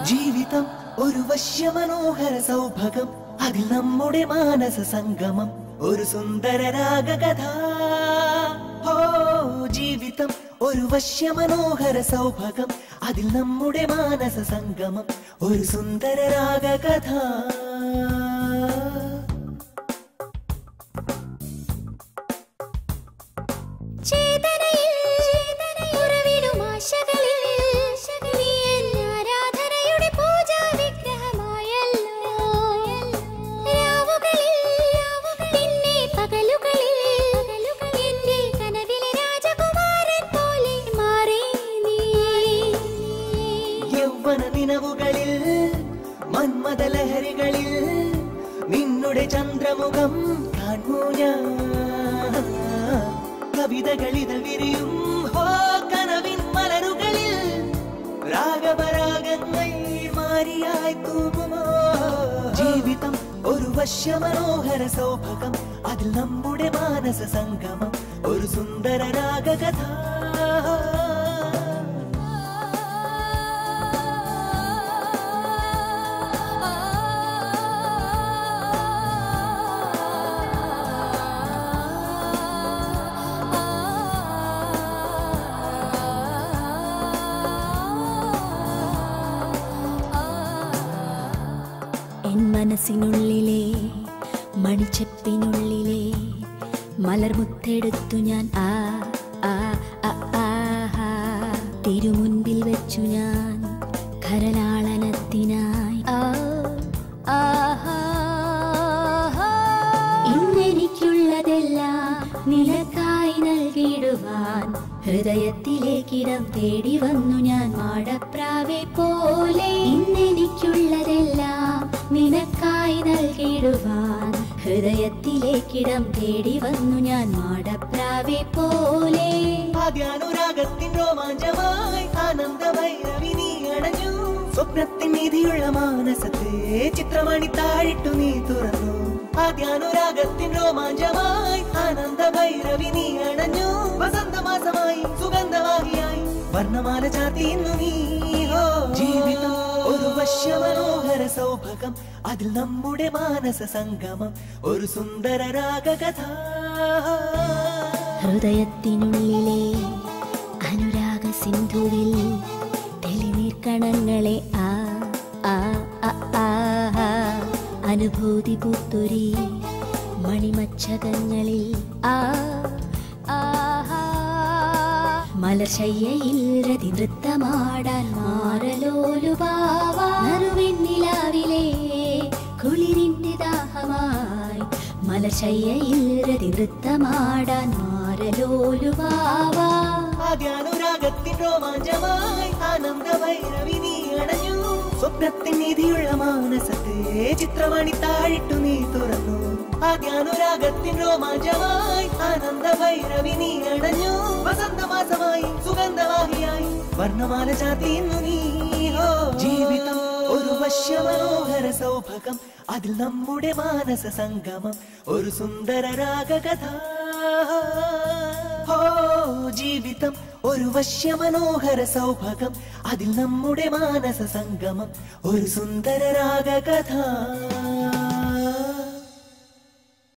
ജീവിതം ഒരു വശ്യമനോഹര സൗഭഗം അതിൽ നമ്മുടെ മാനസ സംഗമം ഒരു സുന്ദര രാഗകഥ ഓ ജീവിതം ഒരു വശ്യമനോഹര സൗഭഗം അതിൽ നമ്മുടെ മാനസ സംഗമം ഒരു സുന്ദര രാഗകഥ ചേതനയിൽ ഉറവിടും ആശകളിൽ നീ എൻ ആരാധനയുടെ പൂജാവിഗ്രഹമായല്ലോ. രാവുകളിൽ പിന്നെ പകലുകളിൽ എന്റെ കനവിലെ രാജകുമാരൻ പോലെ മാറി നീ. യൗവന നിലവുകളിൽ മന്മത ലഹരികളിൽ നിന്നുടെ ചന്ദ്രമുഖം കാണൂ ഞാൻ കവിതകളിതൾ വിരിയും ഹോ കനവിൻ മലരുകളിൽ രാഗപരാഗങ്ങൾ മാറിയായി തൂങ്ങുമോ ജീവിതം ഒരു വശ്യമനോഹര സൗഭഗം അതിൽ നമ്മുടെ മാനസ സംഗമം ഒരു സുന്ദര രാഗകഥ എൻ മനസ്സിനുള്ളിലെ മണിച്ചപ്പിനുള്ളിലെ മലർമുത്തെടുത്തു ഞാൻ ആ ആ ആ, ആഹാ. തിരുമുൻപിൽ വെച്ചു ഞാൻ കരലാളനത്തിനായി ആ ആഹാ. ഇന്നെനിക്കുള്ളതെല്ലാം നിനക്കായി നൽകിടുവാൻ ഹൃദയത്തിലേക്കിടം തേടി വന്നു ഞാൻ മാടപ്രാവെ പോലെ ഇന്നെനിക്കുള്ളതെല്ലാം നിനക്കായി നൽകിടുവാൻ ഹൃദയത്തിലേക്കിടം തേടി വന്നു ഞാൻ മാടപ്രാവെ പോലെ ആദ്യാനുരാഗത്തിൻ രോമാഞ്ചമായി ആനന്ദഭൈരവി നീ അടഞ്ഞു സ്വപ്നത്തിൻ നിധിയുള്ള മാനസത്തെ ചിത്രമണി താഴിട്ടു നീ തുറന്നു ആദ്യാനുരാഗത്തിൻ രോമാഞ്ചമായി ആനന്ദഭൈരവി നീ അടഞ്ഞു വസന്തമാസമായി സുഗന്ധവാഹിയായി വർണ്ണമാല ചാത്തിന്നു നീ ഹോ ജീവിതം ഒരു വശ്യമനോഹര സൗഭഗം അതിൽ നമ്മുടെ മാനസ സംഗമം ഒരു സുന്ദര രാഗകഥ ഹൃദയത്തിനുള്ളിലെ അനുരാഗ സിന്ധുവിൽ തെളിനീർക്കണങ്ങളെ ആ ആ ആ, ആ, ആ. അനുഭൂതി പൂത്തൊരി മണിമച്ചകങ്ങളിൽ ആ ആഹാ. മലർശയ്യയിൽ രതി നൃത്തമാടാൻ മാറലോലുപാവാറുവെണ്ണിലാവിലെ കുളിരിന്റെ ദാഹമായി മലർശയ്യയിൽ രതി നൃത്തമാടാൻ മാറലോലുപാവാ ആദ്യാനുരാഗത്തിൻ രോമാഞ്ചമായി ആനന്ദഭൈരവി നീ അടഞ്ഞു സ്വപ്നത്തിൻ നിധിയുള്ള മാനസത്തെ ചിത്രമണി താഴിട്ടു നീ തുറന്നു ആദ്യാനുരാഗത്തിൻ രോമാഞ്ചമായി ആനന്ദഭൈരവി നീ അടഞ്ഞു വസന്തമാസമായി സുഗന്ധവാഹിയായി വർണ്ണമാല ചാത്തിന്നു നീ ഹോ ജീവിതം ഒരു വശ്യമനോഹര സൗഭഗം അതിൽ നമ്മുടെ മാനസ സംഗമം ഒരു സുന്ദര രാഗകഥ ഓ ജീവിതം ഒരു വശ്യമനോഹര സൗഭഗം അതിൽ നമ്മുടെ മാനസ സംഗമം ഒരു സുന്ദര രാഗകഥ